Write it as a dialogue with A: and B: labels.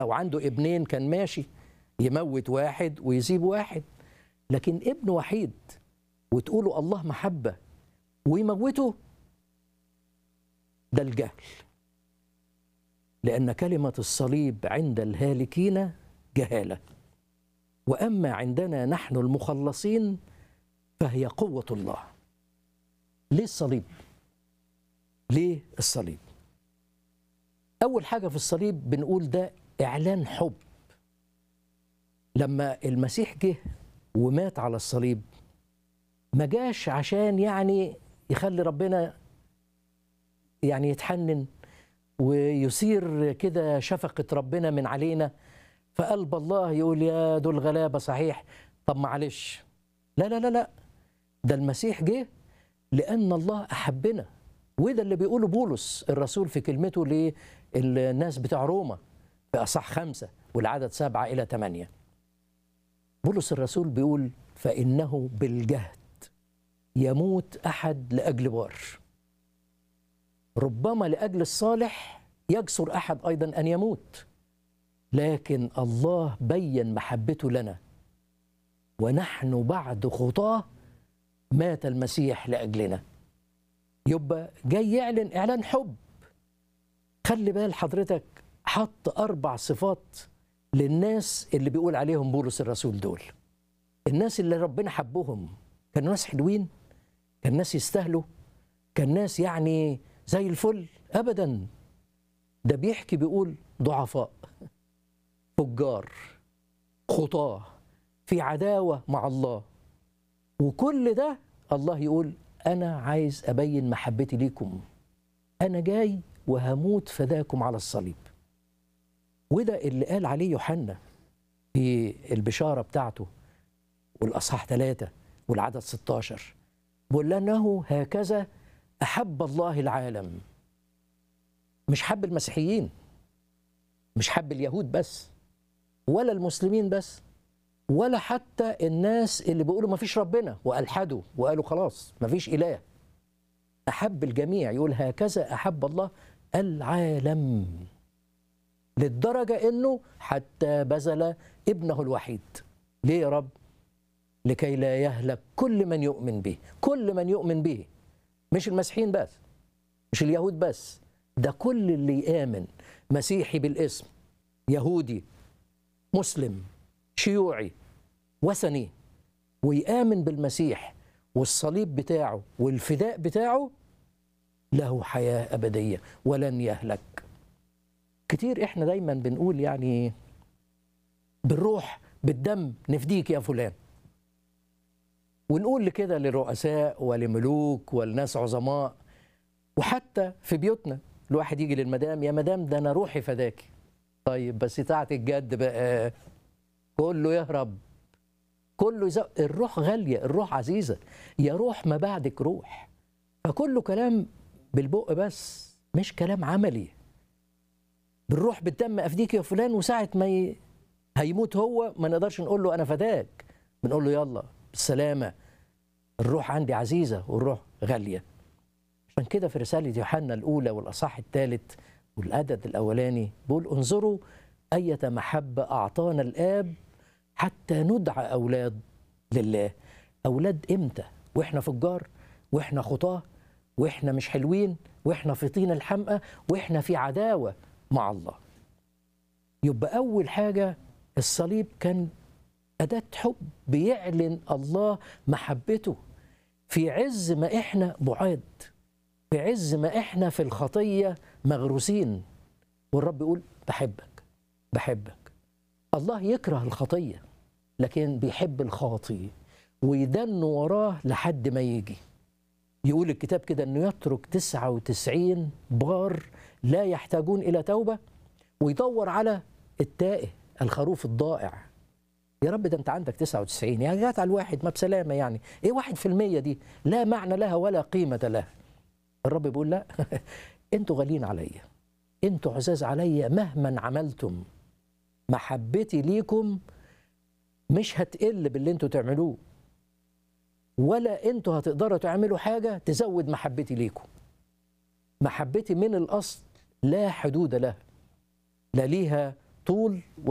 A: او عنده ابنين كان ماشي يموت واحد ويسيب واحد لكن ابن وحيد وتقولوا الله محبه ويموته ده الجهل لان كلمه الصليب عند الهالكين جهاله واما عندنا نحن المخلصين فهي قوه الله ليه الصليب ليه الصليب اول حاجه في الصليب بنقول ده اعلان حب لما المسيح جه ومات على الصليب ما جاش عشان يعني يخلي ربنا يعني يتحنن ويثير كده شفقة ربنا من علينا فقلب الله يقول يا دول غلابة صحيح طب معلش لا لا لا لا ده المسيح جه لأن الله أحبنا وده اللي بيقوله بولس الرسول في كلمته للناس بتاع روما في أصح خمسة والعدد سبعة إلى ثمانية بولس الرسول بيقول فإنه بالجهد يموت أحد لأجل بار ربما لأجل الصالح يجسر أحد أيضا أن يموت لكن الله بين محبته لنا ونحن بعد خطاه مات المسيح لأجلنا يبقى جاي يعلن إعلان حب خلي بال حضرتك حط أربع صفات للناس اللي بيقول عليهم بولس الرسول دول الناس اللي ربنا حبهم كانوا ناس حلوين كان ناس يستاهلوا كان ناس يعني زي الفل ابدا ده بيحكي بيقول ضعفاء فجار خطاه في عداوه مع الله وكل ده الله يقول انا عايز ابين محبتي ليكم انا جاي وهموت فداكم على الصليب وده اللي قال عليه يوحنا في البشاره بتاعته والاصحاح ثلاثة والعدد 16 بيقول لأنه هكذا أحب الله العالم مش حب المسيحيين مش حب اليهود بس ولا المسلمين بس ولا حتى الناس اللي بيقولوا ما فيش ربنا وألحدوا وقالوا خلاص ما فيش إله أحب الجميع يقول هكذا أحب الله العالم للدرجة إنه حتى بذل ابنه الوحيد ليه يا رب لكي لا يهلك كل من يؤمن به كل من يؤمن به مش المسيحيين بس مش اليهود بس ده كل اللي يآمن مسيحي بالاسم يهودي مسلم شيوعي وثني ويآمن بالمسيح والصليب بتاعه والفداء بتاعه له حياة أبدية ولن يهلك كتير احنا دايما بنقول يعني بالروح بالدم نفديك يا فلان ونقول كده للرؤساء ولملوك ولناس عظماء وحتى في بيوتنا الواحد يجي للمدام يا مدام ده انا روحي فداكي طيب بس ساعة الجد بقى كله يهرب كله يزق الروح غالية الروح عزيزة يا روح ما بعدك روح فكله كلام بالبق بس مش كلام عملي بالروح بالدم افديك يا فلان وساعة ما ي... هيموت هو ما نقدرش نقول له انا فداك بنقول له يلا بالسلامة الروح عندي عزيزة والروح غالية عشان كده في رسالة يوحنا الأولى والأصح الثالث والعدد الأولاني بيقول انظروا أية محبة أعطانا الآب حتى ندعى أولاد لله أولاد إمتى وإحنا فجار وإحنا خطاة وإحنا مش حلوين وإحنا في طين الحمقى وإحنا في عداوة مع الله يبقى أول حاجة الصليب كان أداة حب بيعلن الله محبته في عز ما إحنا بعاد في عز ما إحنا في الخطية مغروسين والرب يقول بحبك بحبك الله يكره الخطية لكن بيحب الخاطي ويدن وراه لحد ما يجي يقول الكتاب كده أنه يترك 99 بار لا يحتاجون إلى توبة ويدور على التائه الخروف الضائع يا رب ده انت عندك 99 يعني جات على الواحد ما بسلامه يعني ايه واحد في المية دي لا معنى لها ولا قيمة لها الرب بيقول لا انتوا غاليين عليا انتوا عزاز عليا مهما عملتم محبتي ليكم مش هتقل باللي انتوا تعملوه ولا انتوا هتقدروا تعملوا حاجة تزود محبتي ليكم محبتي من الأصل لا حدود لها لا ليها طول